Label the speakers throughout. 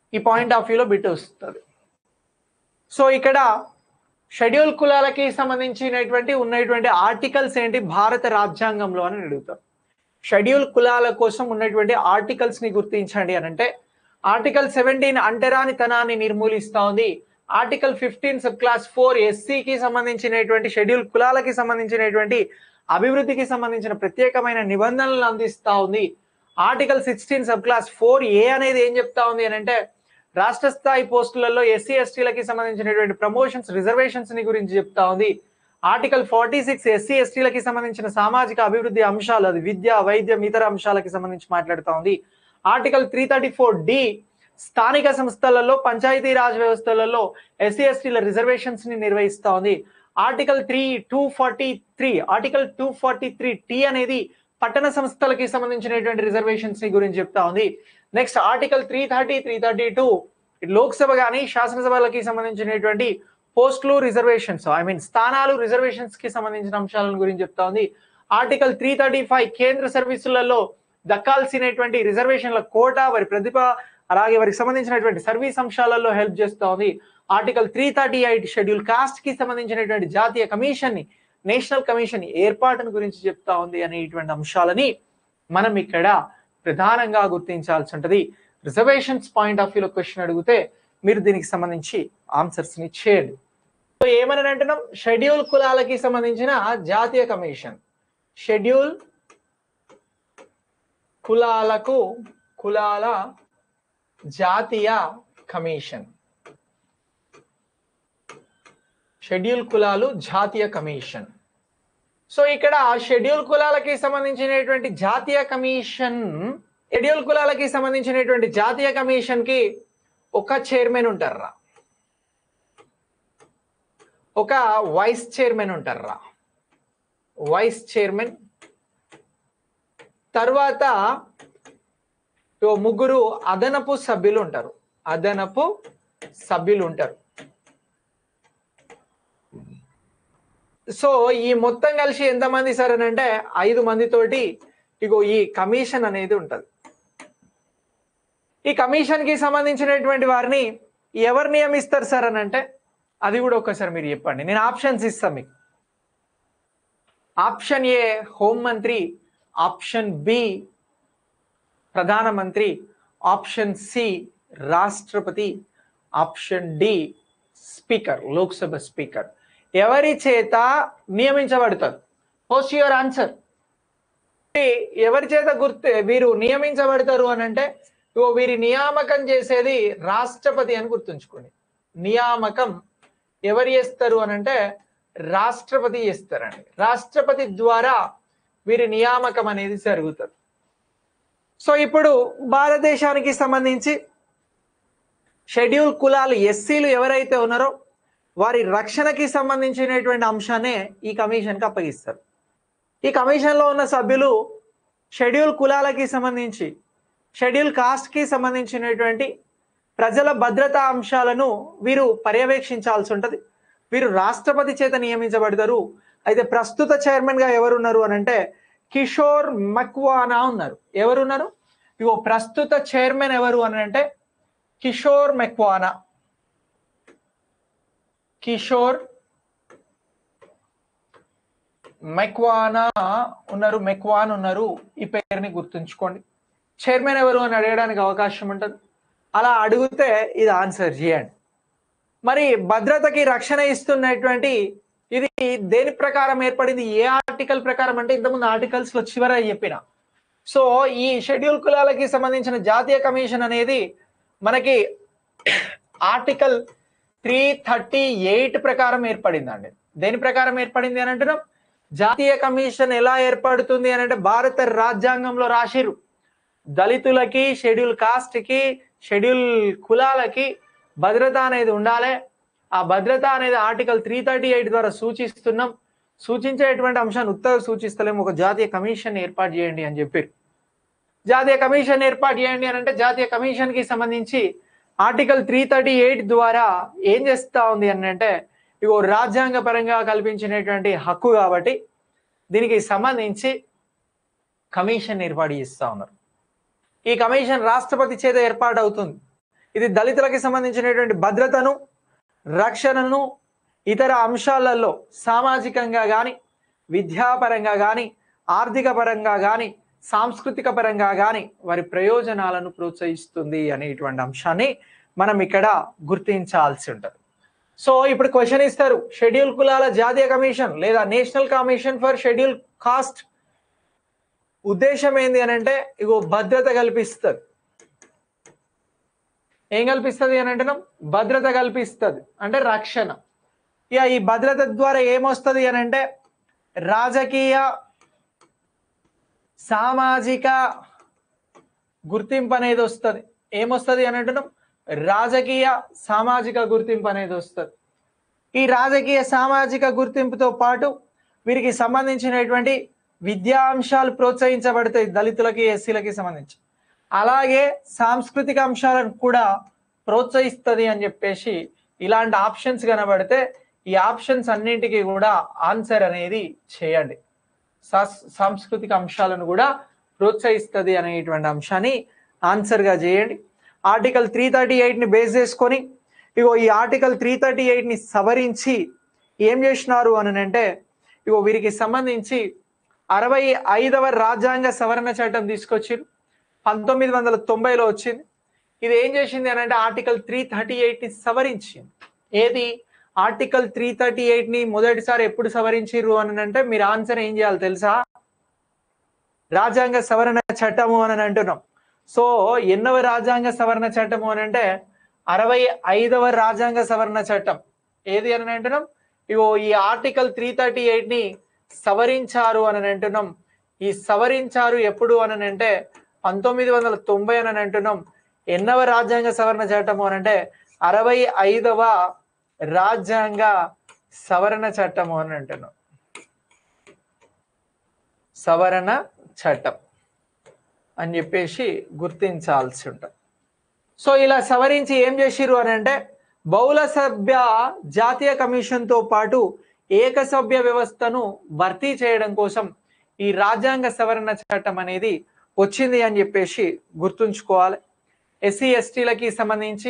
Speaker 1: ఈ point of వ్యూలో bit వస్తుంది సో ఇక్కడ షెడ్యూల్ కులాలకి సంబంధించినటువంటి ఉన్నటువంటి ఆర్టికల్స్ ఏంటి భారత రాజ్యాంగంలో అని అడుగుతారు షెడ్యూల్ కులాల కోసం ఉన్నటువంటి ఆర్టికల్స్ ని గుర్తించండి అని అంటే ఆర్టికల్ సెవెంటీన్ అంటరానితనాన్ని నిర్మూలిస్తా ఉంది article fifteen sub clause four ఎస్సీకి సంబంధించినటువంటి షెడ్యూల్ కులాలకి సంబంధించినటువంటి అభివృద్ధికి సంబంధించిన ప్రత్యేకమైన నిబంధనలను అందిస్తా ఉంది article sixteen sub clause four A అనేది ఏం చెప్తా ఉంది అని అంటే రాష్ట్ర స్థాయి పోస్టులలో ఎస్సీ ఎస్టీలకి సంబంధించినటువంటి ప్రమోషన్స్ రిజర్వేషన్స్ ని గురించి చెప్తా ఉంది ఆర్టికల్ ఫార్టీ సిక్స్ ఎస్సీ ఎస్టీలకి సంబంధించిన సామాజిక అభివృద్ధి అంశాలు అది విద్య వైద్యం ఇతర అంశాలకి సంబంధించి మాట్లాడుతా ఉంది article three thirty four D స్థానిక సంస్థలలో పంచాయతీ రాజ్ వ్యవస్థలలో ఎస్సీ ఎస్టీల రిజర్వేషన్స్ ని నిర్వహిస్తా ఉంది article three two forty three article two forty three T అనేది పట్టణ సంస్థలకి సంబంధించినటువంటి రిజర్వేషన్స్ ని గురించి చెప్తా ఉంది next article three thirty three thirty two Lok Sabha కానీ శాసనసభలకి సంబంధించినటువంటి పోస్టులు రిజర్వేషన్స్ ఐ మీన్ స్థానాలు రిజర్వేషన్స్ కి సంబంధించిన అంశాలను గురించి చెప్తా ఉంది ఆర్టికల్ త్రీ థర్టీ ఫైవ్ కేంద్ర సర్వీసులలో దక్కాల్సినటువంటి రిజర్వేషన్ల కోటా వారి ప్రతిభ అలాగే వారికి సంబంధించినటువంటి సర్వీస్ అంశాలలో హెల్ప్ చేస్తా ఉంది article three thirty eight schedule caste కి సంబంధించినటువంటి జాతీయ కమిషన్ ని నేషనల్ కమిషన్ ఏర్పాటును గురించి చెప్తా ఉంది అనేటువంటి అంశాలని మనం ఇక్కడ ప్రధానంగా గుర్తించాల్సి ఉంటది రిజర్వేషన్స్ పాయింట్ ఆఫ్ వ్యూలో క్వశ్చన్ అడిగితే మీరు దీనికి సంబంధించి ఆన్సర్స్ ని చేయండి సో ఏమని అంటున్నాం షెడ్యూల్ కులాలకి సంబంధించిన జాతీయ కమిషన్ షెడ్యూల్ కులాలకు కులాల జాతీయ కమిషన్ షెడ్యూల్ కులాలు జాతీయ కమిషన్ సో ఇక్కడ షెడ్యూల్ కులాలకి సంబంధించినటువంటి జాతీయ కమిషన్ షెడ్యూల్ కులాలకి సంబంధించినటువంటి జాతీయ కమిషన్ కి ఒక చైర్మన్ ఉంటారా ఒక వైస్ చైర్మన్ ఉంటారా వైస్ చైర్మన్ తర్వాత ఓ ముగ్గురు అదనపు సభ్యులు ఉంటారు అదనపు సభ్యులు ఉంటారు సో ఈ మొత్తం కలిసి ఎంతమంది సార్ అని అంటే ఐదు మందితోటి ఇగో ఈ కమిషన్ అనేది ఉంటది ఈ కమిషన్ కి సంబంధించినటువంటి వారిని ఎవరు నియమిస్తారు సార్ అని అంటే అది కూడా ఒకసారి మీరు చెప్పండి నేను ఆప్షన్స్ ఇస్తాను మీకు ఆప్షన్ ఏ హోంమంత్రి ఆప్షన్ బి ప్రధానమంత్రి ఆప్షన్ సి రాష్ట్రపతి option D speaker Lok Sabha speaker ఎవరి చేత నియమించబడతారు పోస్ట్ యువర్ ఆన్సర్ ఎవరి చేత గుర్తు వీరు నియమించబడతారు అని అంటే ఇగో వీరి నియామకం చేసేది రాష్ట్రపతి అని గుర్తుంచుకోండి నియామకం ఎవరు చేస్తారు అని అంటే రాష్ట్రపతి చేస్తారండి రాష్ట్రపతి ద్వారా వీరి నియామకం అనేది జరుగుతుంది సో ఇప్పుడు భారతదేశానికి సంబంధించి షెడ్యూల్ కులాలు ఎస్సీలు ఎవరైతే ఉన్నారో వారి రక్షణకి సంబంధించినటువంటి అంశాన్ని ఈ కమిషన్కి అప్పగిస్తారు ఈ కమిషన్లో ఉన్న సభ్యులు షెడ్యూల్ కులాలకి సంబంధించి షెడ్యూల్ కాస్ట్కి సంబంధించినటువంటి ప్రజల భద్రతా అంశాలను వీరు పర్యవేక్షించాల్సి ఉంటుంది వీరు రాష్ట్రపతి చేత నియమించబడతారు అయితే ప్రస్తుత చైర్మన్ గా ఎవరున్నారు అని అంటే కిషోర్ మక్వానా ఉన్నారు ఎవరున్నారు ఇగో ప్రస్తుత చైర్మన్ ఎవరు అని అంటే కిషోర్ మెక్వానా కిషోర్ మెక్వానా ఉన్నారు మెక్వాన్ ఉన్నారు ఈ పేరుని గుర్తుంచుకోండి చైర్మన్ ఎవరు అని అడగడానికి అవకాశం ఉంటుంది అలా అడిగితే ఇది ఆన్సర్ చేయండి మరి భద్రతకి రక్షణ ఇస్తున్నటువంటి ఇది దేని ప్రకారం ఏర్పడింది ఏ ఆర్టికల్ ప్రకారం అంటే ఇంతకుముందు ఆర్టికల్స్ లో చివర చెప్పిన సో ఈ షెడ్యూల్ కులాలకి సంబంధించిన జాతీయ కమిషన్ అనేది మనకి ఆర్టికల్ త్రీ థర్టీ ఎయిట్ ప్రకారం ఏర్పడిందండి దేని ప్రకారం ఏర్పడింది అని అంటున్నాం జాతీయ కమిషన్ ఎలా ఏర్పడుతుంది అని అంటే భారత రాజ్యాంగంలో రాసిరు దళితులకి షెడ్యూల్ కాస్ట్ కి షెడ్యూల్ కులాలకి భద్రత అనేది ఉండాలి ఆ భద్రత అనేది ఆర్టికల్ త్రీ థర్టీ ఎయిట్ ద్వారా సూచిస్తున్నాం సూచించేటువంటి అంశాన్ని ఉత్తర సూచిస్తలేము ఒక జాతీయ కమిషన్ ఏర్పాటు చేయండి అని చెప్పారు జాతీయ కమిషన్ ఏర్పాటు చేయండి అని అంటే జాతీయ కమిషన్ కి సంబంధించి ఆర్టికల్ త్రీ థర్టీ ఎయిట్ ద్వారా ఏం చేస్తా ఉంది అని అంటే ఇగో రాజ్యాంగ పరంగా కల్పించినటువంటి హక్కు కాబట్టి దీనికి సంబంధించి కమిషన్ ఏర్పాటు చేస్తా ఉన్నారు ఈ కమిషన్ రాష్ట్రపతి చేత ఏర్పాటు అవుతుంది ఇది దళితులకి సంబంధించినటువంటి భద్రతను రక్షణను ఇతర అంశాలలో సామాజికంగా కానీ విద్యాపరంగా కానీ ఆర్థిక పరంగా కానీ సాంస్కృతిక పరంగా కానీ వారి ప్రయోజనాలను ప్రోత్సహిస్తుంది అనేటువంటి అంశాన్ని మనం ఇక్కడ గుర్తించాల్సి ఉంటుంది సో ఇప్పుడు క్వశ్చన్ ఇస్తారు షెడ్యూల్ కులాల జాతీయ కమిషన్ లేదా national commission for schedule caste ఉద్దేశం ఏంది అని అంటే ఇగో భద్రత కల్పిస్తుంది ఏం కల్పిస్తుంది అని అంటున్నాం భద్రత కల్పిస్తుంది అంటే రక్షణ ఇక ఈ భద్రత ద్వారా ఏమొస్తుంది అని అంటే రాజకీయ సామాజిక గుర్తింపు అనేది వస్తుంది ఏమొస్తుంది అని అంటున్నాం రాజకీయ సామాజిక గుర్తింపు అనేది వస్తుంది ఈ రాజకీయ సామాజిక గుర్తింపుతో పాటు వీరికి సంబంధించినటువంటి విద్యా అంశాలు ప్రోత్సహించబడతాయి దళితులకి ఎస్సీలకి సంబంధించి అలాగే సాంస్కృతిక అంశాలను కూడా ప్రోత్సహిస్తుంది అని చెప్పేసి ఇలాంటి ఆప్షన్స్ కనబడితే ఈ ఆప్షన్స్ అన్నింటికి కూడా ఆన్సర్ అనేది చేయండి సాస్- సాంస్కృతిక అంశాలను కూడా ప్రోత్సహిస్తుంది అనేటువంటి అంశాన్ని ఆన్సర్గా చేయండి ఆర్టికల్ త్రీ థర్టీ ఎయిట్ని బేస్ చేసుకొని ఇగో ఈ ఆర్టికల్ త్రీ థర్టీ ఎయిట్ని సవరించి ఏం చేసినారు అని అంటే ఇగో వీరికి సంబంధించి అరవై ఐదవ రాజ్యాంగ సవరణ చట్టం తీసుకొచ్చారు పంతొమ్మిది వందల తొంభైలో వచ్చింది ఇది ఏం చేసింది అని అంటే ఆర్టికల్ త్రీ థర్టీ ఎయిట్ని సవరించింది ఏది ఆర్టికల్ త్రీ థర్టీ ఎయిట్ని మొదటిసారి ఎప్పుడు సవరించిర్రు అని అంటే మీరు ఆన్సర్ ఏం చేయాలి తెలుసా రాజ్యాంగ సవరణ చట్టము అని అంటున్నాం సో ఎన్నవ రాజ్యాంగ సవరణ చట్టము అని అంటే అరవై ఐదవ రాజ్యాంగ సవరణ చట్టం ఏది అని అంటున్నాం ఇగో ఈ ఆర్టికల్ త్రీ థర్టీ ఎయిట్ ని సవరించారు అని అంటున్నాం ఈ సవరించారు ఎప్పుడు అని అంటే పంతొమ్మిది వందల తొంభై అని అంటున్నాం ఎన్నవ రాజ్యాంగ సవరణ చట్టము అని అంటే అరవై ఐదవ రాజ్యాంగ సవరణ చట్టము అని అంటున్నాం సవరణ చట్టం అని చెప్పేసి గుర్తించాల్సి ఉంటుంది సో ఇలా సవరించి ఏం చేసిర్రు అని అంటే బహుళ సభ్య జాతీయ కమిషన్తో పాటు ఏకసభ్య వ్యవస్థను భర్తీ చేయడం కోసం ఈ రాజ్యాంగ సవరణ చట్టం అనేది వచ్చింది అని చెప్పేసి గుర్తుంచుకోవాలి ఎస్సీ ఎస్టీలకి సంబంధించి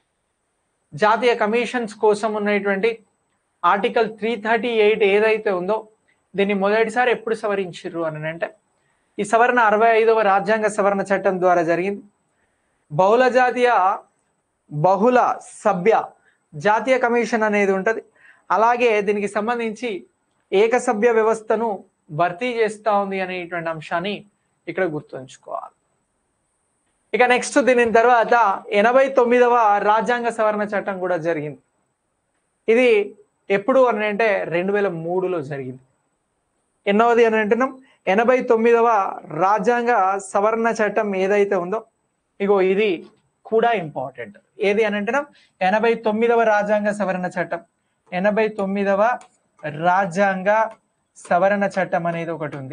Speaker 1: జాతీయ కమిషన్స్ కోసం ఉన్నటువంటి ఆర్టికల్ త్రీ థర్టీ ఎయిట్ ఏదైతే ఉందో దీన్ని మొదటిసారి ఎప్పుడు సవరించారు అని అంటే ఈ సవరణ అరవై ఐదవ రాజ్యాంగ సవరణ చట్టం ద్వారా జరిగింది బహుళ జాతీయ బహుళ సభ్య జాతీయ కమిషన్ అనేది ఉంటుంది అలాగే దీనికి సంబంధించి ఏకసభ్య వ్యవస్థను భర్తీ చేస్తా ఉంది అనేటువంటి అంశాన్ని ఇక్కడ గుర్తుంచుకోవాలి ఇక నెక్స్ట్ దీని తర్వాత ఎనభై తొమ్మిదవ రాజ్యాంగ సవరణ చట్టం కూడా జరిగింది ఇది ఎప్పుడు అని అంటే రెండు వేల మూడులో జరిగింది ఎన్నవది అని అంటున్నాం ఎనభై తొమ్మిదవ రాజ్యాంగ సవరణ చట్టం ఏదైతే ఉందో ఇగో ఇది కూడా ఇంపార్టెంట్ ఏది అని అంటున్నాం ఎనభై తొమ్మిదవ రాజ్యాంగ సవరణ చట్టం ఎనభై తొమ్మిదవ రాజ్యాంగ సవరణ చట్టం అనేది ఒకటి ఉంది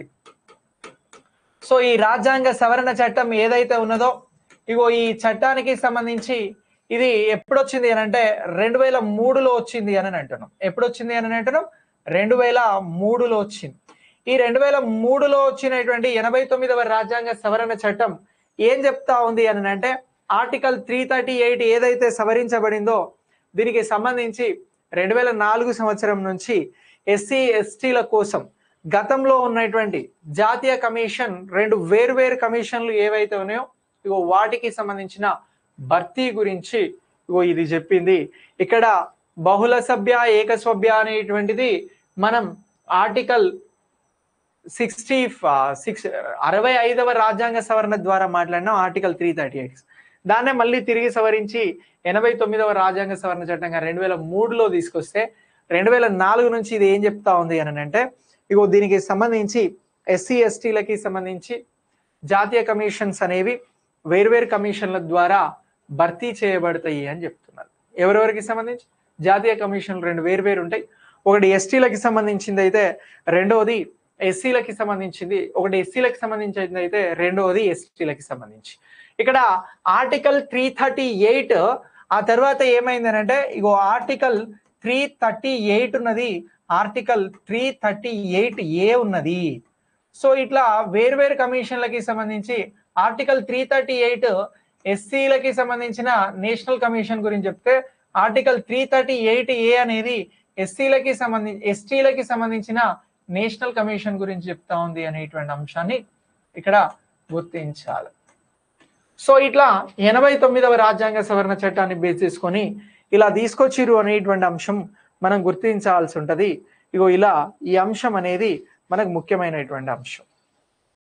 Speaker 1: సో ఈ రాజ్యాంగ సవరణ చట్టం ఏదైతే ఉన్నదో ఇగో ఈ చట్టానికి సంబంధించి ఇది ఎప్పుడు వచ్చింది అని అంటే రెండు వేల మూడులో వచ్చింది అని అంటున్నాం ఎప్పుడు వచ్చింది అని అంటున్నాం రెండు వేల మూడులో వచ్చింది ఈ రెండు వేల మూడులో వచ్చినటువంటి ఎనభై తొమ్మిదవ రాజ్యాంగ సవరణ చట్టం ఏం చెప్తా ఉంది అని అంటే ఆర్టికల్ త్రీ థర్టీ ఎయిట్ ఏదైతే సవరించబడిందో దీనికి సంబంధించి రెండు వేల నాలుగు సంవత్సరం నుంచి ఎస్సీ ఎస్టీల కోసం గతంలో ఉన్నటువంటి జాతీయ కమిషన్ రెండు వేర్వేరు కమిషన్లు ఏవైతే ఉన్నాయో ఇగో వాటికి సంబంధించిన భర్తీ గురించి ఇగో ఇది చెప్పింది ఇక్కడ బహుళ సభ్య ఏకసభ్య అనేటువంటిది మనం ఆర్టికల్ సిక్స్టీ సిక్స్ అరవై ఐదవ రాజ్యాంగ సవరణ ద్వారా మాట్లాడినాం ఆర్టికల్ త్రీ థర్టీ ఎయిట్ దాన్నే మళ్ళీ తిరిగి సవరించి ఎనభై తొమ్మిదవ రాజ్యాంగ సవరణ చట్టంగా రెండు వేల మూడులో తీసుకొస్తే రెండు వేల నాలుగు నుంచి ఇది ఏం చెప్తా ఉంది అని అంటే ఇగో దీనికి సంబంధించి ఎస్సీ ఎస్టీలకి సంబంధించి జాతీయ కమిషన్స్ అనేవి వేర్వేరు కమిషన్ల ద్వారా భర్తీ చేయబడతాయి అని చెప్తున్నారు ఎవరెవరికి సంబంధించి జాతీయ కమిషన్లు రెండు వేర్వేరు ఉంటాయి ఒకటి ఎస్టీలకి సంబంధించింది అయితే రెండవది ఎస్సీలకి సంబంధించింది ఒకటి ఎస్సీలకి సంబంధించింది అయితే రెండవది ఎస్టీలకి సంబంధించి ఇక్కడ ఆర్టికల్ త్రీ థర్టీ ఎయిట్ ఆ తర్వాత ఏమైందనంటే ఇగో ఆర్టికల్ త్రీ థర్టీ ఎయిట్ ఉన్నది article three thirty eight A ఉన్నది సో ఇట్లా వేర్వేరు కమిషన్లకి సంబంధించి ఆర్టికల్ త్రీ థర్టీ ఎయిట్ ఎస్సీలకి సంబంధించిన నేషనల్ కమిషన్ గురించి చెప్తే article three thirty eight A అనేది ఎస్సీలకి సంబంధించి ఎస్టీలకి సంబంధించిన నేషనల్ కమిషన్ గురించి చెప్తా ఉంది అనేటువంటి అంశాన్ని ఇక్కడ గుర్తించాలి సో ఇట్లా ఎనభై తొమ్మిదవ రాజ్యాంగ సవరణ చట్టాన్ని బేస్ చేసుకొని ఇలా తీసుకొచ్చిరు అనేటువంటి అంశం మనం గుర్తించాల్సి ఉంటది ఇగో ఇలా ఈ అంశం అనేది మనకు ముఖ్యమైనటువంటి అంశం